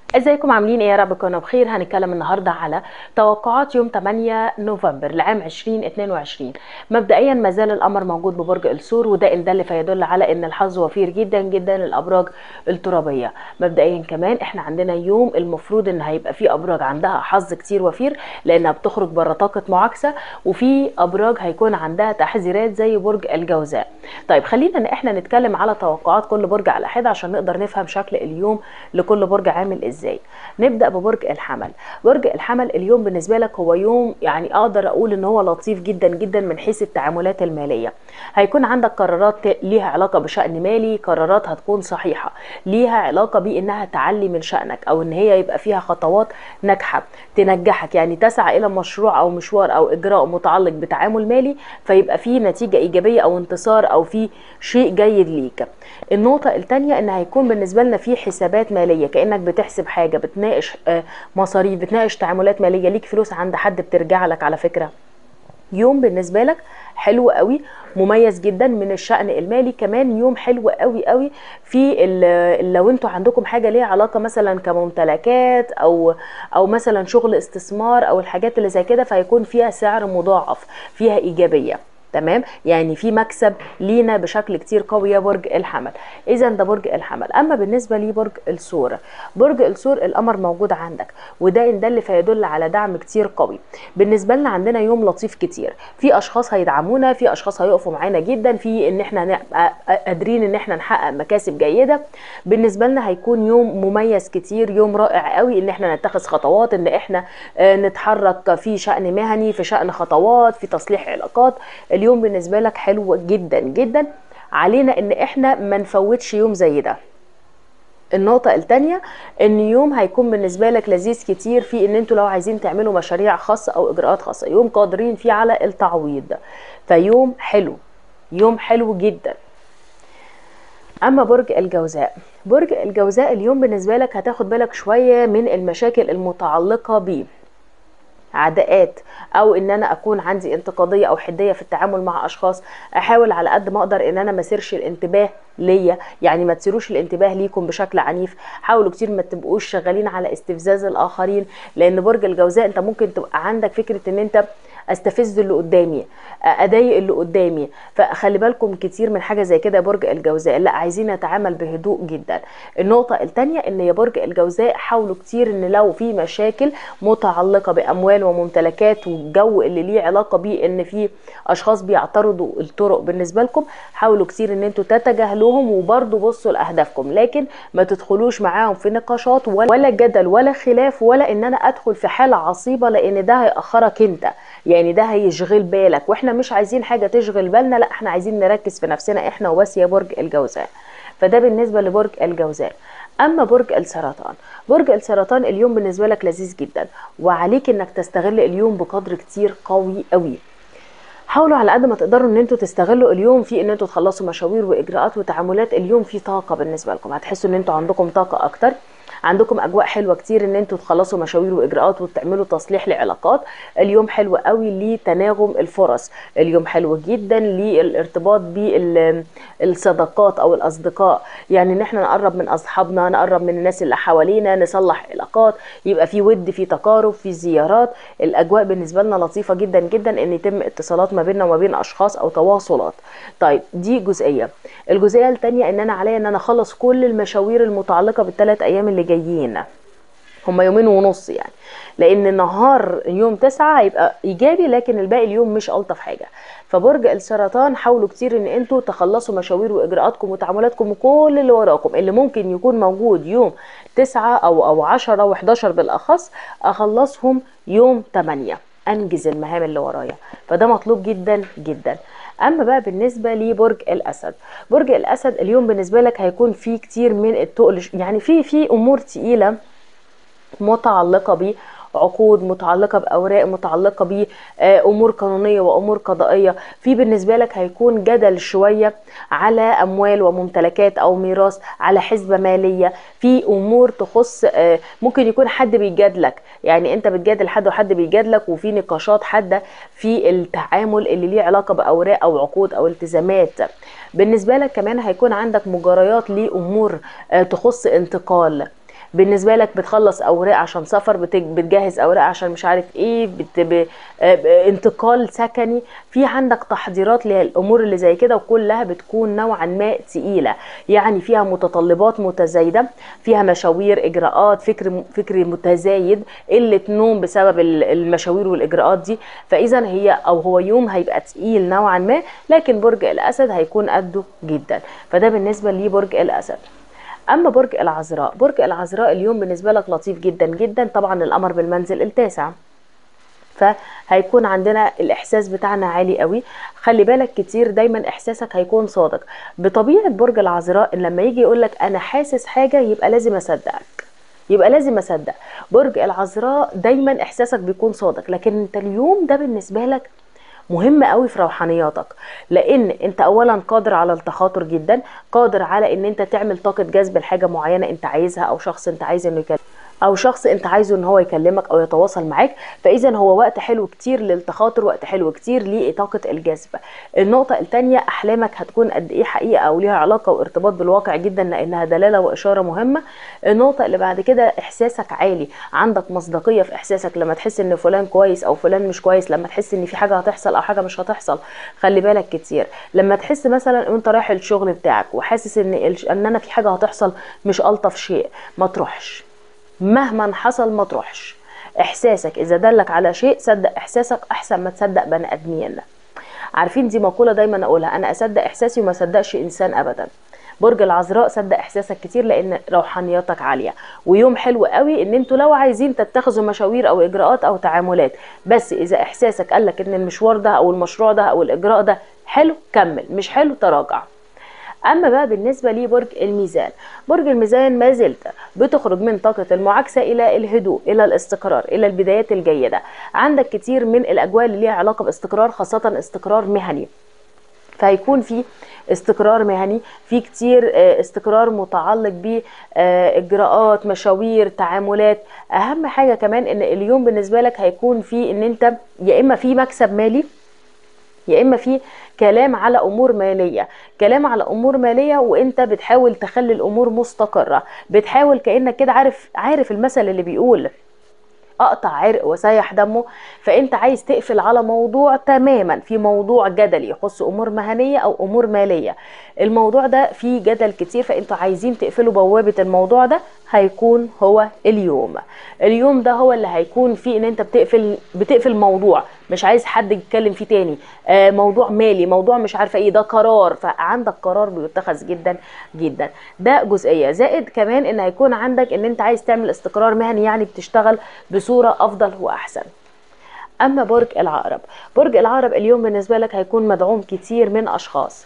ازيكم عاملين ايه يا رب تكونوا بخير هنتكلم النهارده على توقعات يوم 8 نوفمبر لعام 2022 مبدئيا ما زال القمر موجود ببرج الثور وده ان دل فيدل على ان الحظ وفير جدا جدا للابراج الترابيه مبدئيا كمان احنا عندنا يوم المفروض ان هيبقى فيه ابراج عندها حظ كتير وفير لانها بتخرج بره طاقه معاكسه وفي ابراج هيكون عندها تحذيرات زي برج الجوزاء طيب خلينا ان احنا نتكلم على توقعات كل برج على حده عشان نقدر نفهم شكل اليوم لكل برج عامل ازاي ازاي نبدا ببرج الحمل برج الحمل اليوم بالنسبه لك هو يوم يعني اقدر اقول ان هو لطيف جدا جدا من حيث التعاملات الماليه هيكون عندك قرارات ليها علاقه بشان مالي قرارات هتكون صحيحه ليها علاقه بانها تعلي من شانك او ان هي يبقى فيها خطوات ناجحه تنجحك يعني تسعى الى مشروع او مشوار او اجراء متعلق بتعامل مالي فيبقى فيه نتيجه ايجابيه او انتصار او في شيء جيد ليك النقطه الثانيه ان هيكون بالنسبه لنا في حسابات ماليه كانك بتحسب حاجه بتناقش مصاريف بتناقش تعاملات ماليه ليك فلوس عند حد بترجع لك على فكره يوم بالنسبه لك حلو قوي مميز جدا من الشأن المالي كمان يوم حلو قوي قوي في لو انتوا عندكم حاجه ليها علاقه مثلا كممتلكات او او مثلا شغل استثمار او الحاجات اللي زي كده فهيكون فيها سعر مضاعف فيها ايجابيه تمام يعني في مكسب لينا بشكل كتير قوي يا برج الحمل اذا ده برج الحمل اما بالنسبه لي برج الثور برج الثور القمر موجود عندك وده ان دل فيدل على دعم كتير قوي بالنسبه لنا عندنا يوم لطيف كتير في اشخاص هيدعمونا في اشخاص هيقفوا معانا جدا في ان احنا نبقى قادرين ان احنا نحقق مكاسب جيده بالنسبه لنا هيكون يوم مميز كتير يوم رائع قوي ان احنا نتخذ خطوات ان احنا نتحرك في شان مهني في شان خطوات في تصليح علاقات اليوم بالنسبه لك حلو جدا جدا علينا ان احنا ما نفوتش يوم زي ده النقطة التانية ان يوم هيكون بالنسبة لك لذيذ كتير في ان انتوا لو عايزين تعملوا مشاريع خاصة او اجراءات خاصة يوم قادرين فيه على التعويض فيوم حلو يوم حلو جدا اما برج الجوزاء برج الجوزاء اليوم بالنسبة لك هتاخد بالك شوية من المشاكل المتعلقة بيه عداءات او ان انا اكون عندي انتقاديه او حديه في التعامل مع اشخاص احاول على قد ما اقدر ان انا ما اسيرش الانتباه ليا يعني ما تسيروش الانتباه ليكم بشكل عنيف حاولوا كتير ما تبقوش شغالين على استفزاز الاخرين لان برج الجوزاء انت ممكن تبقى عندك فكره ان انت استفز اللي قدامي اضايق اللي قدامي فخلي بالكم كتير من حاجه زي كده يا برج الجوزاء لا عايزين نتعامل بهدوء جدا النقطه الثانيه ان يا برج الجوزاء حاولوا كتير ان لو في مشاكل متعلقه باموال وممتلكات والجو اللي ليه علاقه بيه ان في اشخاص بيعترضوا الطرق بالنسبه لكم حاولوا كتير ان انتوا تتجاهلوهم وبرضه بصوا لاهدافكم لكن ما تدخلوش معاهم في نقاشات ولا جدل ولا خلاف ولا ان انا ادخل في حاله عصيبه لان ده هياخرك انت يعني ده هيشغل بالك واحنا مش عايزين حاجه تشغل بالنا لا احنا عايزين نركز في نفسنا احنا وبس يا برج الجوزاء فده بالنسبه لبرج الجوزاء اما برج السرطان برج السرطان اليوم بالنسبه لك لذيذ جدا وعليك انك تستغل اليوم بقدر كتير قوي قوي حاولوا على قد ما تقدروا ان انتوا تستغلوا اليوم في ان انتوا تخلصوا مشاوير واجراءات وتعاملات اليوم في طاقه بالنسبه لكم هتحسوا ان انتوا عندكم طاقه اكتر عندكم اجواء حلوه كتير ان انتوا تخلصوا مشاوير واجراءات وتعملوا تصليح لعلاقات اليوم حلو قوي لتناغم الفرص اليوم حلو جدا للارتباط بالصداقات او الاصدقاء يعني ان احنا نقرب من اصحابنا نقرب من الناس اللي حوالينا نصلح علاقات يبقى في ود في تقارب في زيارات الاجواء بالنسبه لنا لطيفه جدا جدا ان يتم اتصالات ما بيننا وما بين اشخاص او تواصلات طيب دي جزئيه الجزئيه الثانيه ان انا عليا ان انا اخلص كل المشاوير المتعلقه بالثلاث ايام اللي جايين هما يومين ونص يعني لان نهار يوم تسعة هيبقى ايجابي لكن الباقي اليوم مش الطف حاجه فبرج السرطان حاولوا كتير ان انتوا تخلصوا مشاوير واجراءاتكم وتعاملاتكم وكل اللي وراكم اللي ممكن يكون موجود يوم تسعة او او عشرة و11 بالاخص اخلصهم يوم 8 انجز المهام اللي ورايا فده مطلوب جدا جدا اما بقى بالنسبه لبرج الاسد برج الاسد اليوم بالنسبه لك هيكون فيه كتير من التقل يعني في في امور تقيله متعلقه بيه عقود متعلقه باوراق متعلقه بامور قانونيه وامور قضائيه في بالنسبه لك هيكون جدل شويه على اموال وممتلكات او ميراث على حسبه ماليه في امور تخص ممكن يكون حد بيجادلك يعني انت بتجادل حد وحد بيجادلك وفي نقاشات حاده في التعامل اللي ليه علاقه باوراق او عقود او التزامات بالنسبه لك كمان هيكون عندك مجريات لامور تخص انتقال بالنسبه لك بتخلص اوراق عشان سفر بت- بتجهز اوراق عشان مش عارف ايه بت... ب... آه، ب- انتقال سكني في عندك تحضيرات للامور اللي زي كده وكلها بتكون نوعا ما تقيله يعني فيها متطلبات متزايده فيها مشاوير اجراءات فكر فكر متزايد قله نوم بسبب ال- المشاوير والاجراءات دي فاذا هي او هو يوم هيبقى تقيل نوعا ما لكن برج الاسد هيكون قده جدا فده بالنسبه لبرج الاسد اما برج العذراء برج العذراء اليوم بالنسبه لك لطيف جدا جدا طبعا القمر بالمنزل التاسع فهيكون عندنا الاحساس بتاعنا عالي قوي خلي بالك كتير دايما احساسك هيكون صادق بطبيعه برج العذراء ان لما يجي يقول لك انا حاسس حاجه يبقى لازم اصدقك يبقى لازم اصدق برج العذراء دايما احساسك بيكون صادق لكن انت اليوم ده بالنسبه لك مهم قوي في روحانياتك لان انت اولا قادر على التخاطر جدا قادر على ان انت تعمل طاقه جذب لحاجه معينه انت عايزها او شخص انت عايز انه يكلمك او شخص انت عايزه ان هو يكلمك او يتواصل معاك فاذا هو وقت حلو كتير للتخاطر وقت حلو كتير لطاقه الجذب النقطه الثانيه احلامك هتكون قد ايه حقيقه او ليها علاقه وارتباط بالواقع جدا لانها دلاله واشاره مهمه النقطه اللي بعد كده احساسك عالي عندك مصداقيه في احساسك لما تحس ان فلان كويس او فلان مش كويس لما تحس ان في حاجه هتحصل او حاجه مش هتحصل خلي بالك كتير لما تحس مثلا وانت رايح الشغل بتاعك وحاسس ان الش- ان انا في حاجه هتحصل مش الطف شيء ما تروحش مهما حصل ما تروحش احساسك اذا دلك على شيء صدق احساسك احسن ما تصدق بني ادمين عارفين دي مقوله دايما اقولها انا اصدق احساسي وما صدقش انسان ابدا برج العذراء صدق احساسك كتير لان روحانياتك عاليه ويوم حلو قوي ان انتوا لو عايزين تتخذوا مشاوير او اجراءات او تعاملات بس اذا احساسك قالك ان المشوار ده او المشروع ده او الاجراء ده حلو كمل مش حلو تراجع اما بقى بالنسبه لبرج الميزان برج الميزان ما زلت بتخرج من طاقه المعاكسه الى الهدوء الى الاستقرار الى البدايات الجيده عندك كتير من الاجواء اللي ليها علاقه باستقرار خاصه استقرار مهني فهيكون في استقرار مهني في كتير آه، استقرار متعلق باجراءات مشاوير تعاملات اهم حاجه كمان ان اليوم بالنسبه لك هيكون في ان انت يا اما في مكسب مالي يا اما في كلام على امور ماليه كلام على امور ماليه وانت بتحاول تخلي الامور مستقره بتحاول كانك كده عارف عارف المثل اللي بيقول اقطع عرق وسيح دمه فانت عايز تقفل على موضوع تماما في موضوع جدلي يخص امور مهنيه او امور ماليه الموضوع ده فيه جدل كتير فانتوا عايزين تقفلوا بوابه الموضوع ده هيكون هو اليوم اليوم ده هو اللي هيكون فيه ان انت بتقفل بتقفل موضوع مش عايز حد يتكلم فيه تاني آه موضوع مالي موضوع مش عارفه ايه ده قرار فعندك قرار بيتخذ جدا جدا ده جزئيه زائد كمان ان هيكون عندك ان انت عايز تعمل استقرار مهني يعني بتشتغل بصوره افضل واحسن اما برج العقرب برج العقرب اليوم بالنسبه لك هيكون مدعوم كتير من اشخاص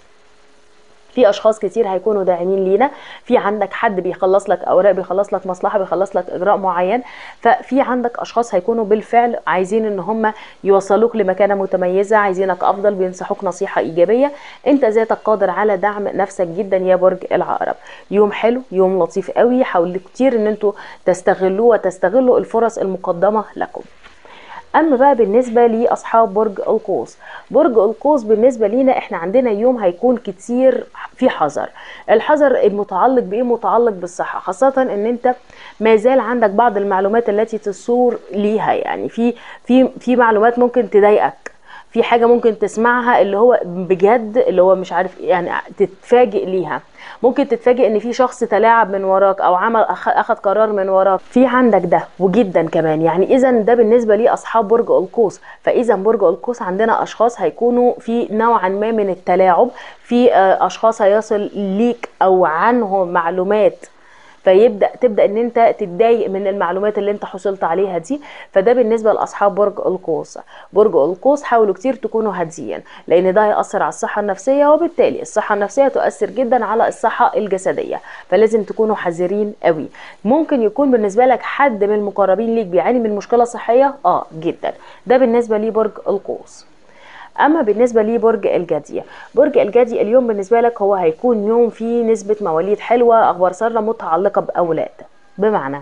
في اشخاص كتير هيكونوا داعمين لينا في عندك حد بيخلص لك اوراق بيخلص لك مصلحه بيخلص لك اجراء معين ففي عندك اشخاص هيكونوا بالفعل عايزين ان هم يوصلوك لمكانه متميزه عايزينك افضل بينصحوك نصيحه ايجابيه انت ذاتك قادر على دعم نفسك جدا يا برج العقرب يوم حلو يوم لطيف قوي حاولوا كتير ان انتوا تستغلوه وتستغلوا الفرص المقدمه لكم اما بقى بالنسبه لاصحاب برج القوس برج القوس بالنسبه لينا احنا عندنا يوم هيكون كتير في حذر الحذر المتعلق بايه متعلق بالصحه خاصه ان انت ما زال عندك بعض المعلومات التي تصور ليها يعني في في في معلومات ممكن تضايقك في حاجه ممكن تسمعها اللي هو بجد اللي هو مش عارف يعني تتفاجئ ليها ممكن تتفاجئ ان في شخص تلاعب من وراك او عمل أخ- اخد قرار من وراك في عندك ده وجدا كمان يعني اذا ده بالنسبه لي اصحاب برج القوس فاذا برج القوس عندنا اشخاص هيكونوا في نوعا ما من التلاعب في آه، اشخاص هيصل ليك او عنهم معلومات فيبدا تبدا ان انت تتضايق من المعلومات اللي انت حصلت عليها دي فده بالنسبه لاصحاب برج القوس برج القوس حاولوا كتير تكونوا هاديين لان ده هياثر على الصحه النفسيه وبالتالي الصحه النفسيه تؤثر جدا على الصحه الجسديه فلازم تكونوا حذرين قوي ممكن يكون بالنسبه لك حد من المقربين ليك بيعاني من مشكله صحيه اه جدا ده بالنسبه لبرج القوس اما بالنسبه لبرج الجدي برج الجدي اليوم بالنسبه لك هو هيكون يوم فيه نسبه مواليد حلوه اخبار ساره متعلقه باولاد بمعنى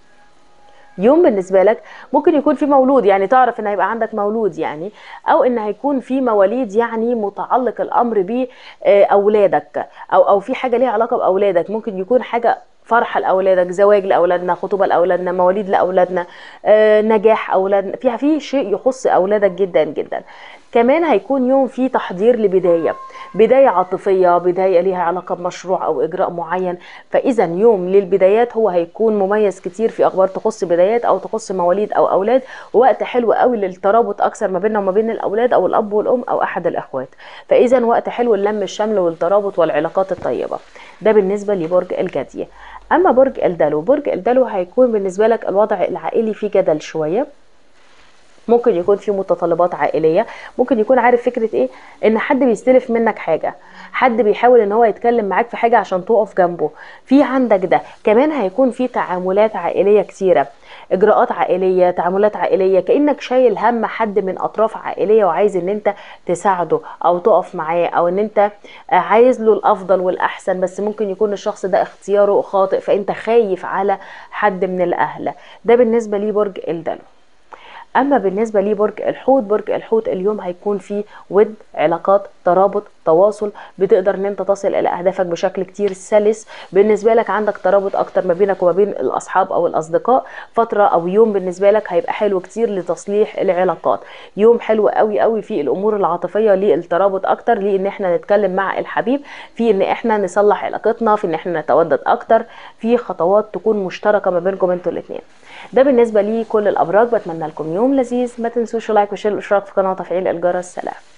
يوم بالنسبه لك ممكن يكون في مولود يعني تعرف ان هيبقى عندك مولود يعني او ان هيكون في مواليد يعني متعلق الامر باولادك او او في حاجه ليها علاقه باولادك ممكن يكون حاجه فرحه لاولادك زواج لاولادنا خطوبه لاولادنا مواليد لاولادنا آه، نجاح اولادنا فيها في شيء يخص اولادك جدا جدا كمان هيكون يوم فيه تحضير لبدايه بدايه عاطفيه بدايه ليها علاقه بمشروع او اجراء معين فاذا يوم للبدايات هو هيكون مميز كتير في اخبار تخص بدايات او تخص مواليد او اولاد وقت حلو قوي للترابط اكثر ما بيننا وما بين الاولاد او الاب والام او احد الاخوات فاذا وقت حلو للم الشمل والترابط والعلاقات الطيبه ده بالنسبه لبرج الجدي اما برج الدلو برج الدلو هيكون بالنسبه لك الوضع العائلي فيه جدل شويه ممكن يكون في متطلبات عائليه ممكن يكون عارف فكره ايه ان حد بيستلف منك حاجه حد بيحاول ان هو يتكلم معاك في حاجه عشان تقف جنبه في عندك ده كمان هيكون في تعاملات عائليه كتيره اجراءات عائليه تعاملات عائليه كانك شايل هم حد من اطراف عائليه وعايز ان انت تساعده او تقف معاه او ان انت عايز له الافضل والاحسن بس ممكن يكون الشخص ده اختياره خاطئ فانت خايف على حد من الاهل ده بالنسبه لي برج الدلو اما بالنسبه لي برج الحوت برج الحوت اليوم هيكون فيه ود علاقات ترابط تواصل بتقدر ان انت تصل الى اهدافك بشكل كتير سلس بالنسبه لك عندك ترابط اكتر ما بينك وما بين الاصحاب او الاصدقاء فتره او يوم بالنسبه لك هيبقى حلو كتير لتصليح العلاقات يوم حلو قوي قوي في الامور العاطفيه للترابط اكتر لان احنا نتكلم مع الحبيب في ان احنا نصلح علاقتنا في ان احنا نتودد اكتر في خطوات تكون مشتركه ما بينكم انتوا الاثنين ده بالنسبه لي كل الابراج بتمنى لكم يوم لذيذ ما تنسوش لايك وشير الاشتراك في القناه وتفعيل الجرس سلام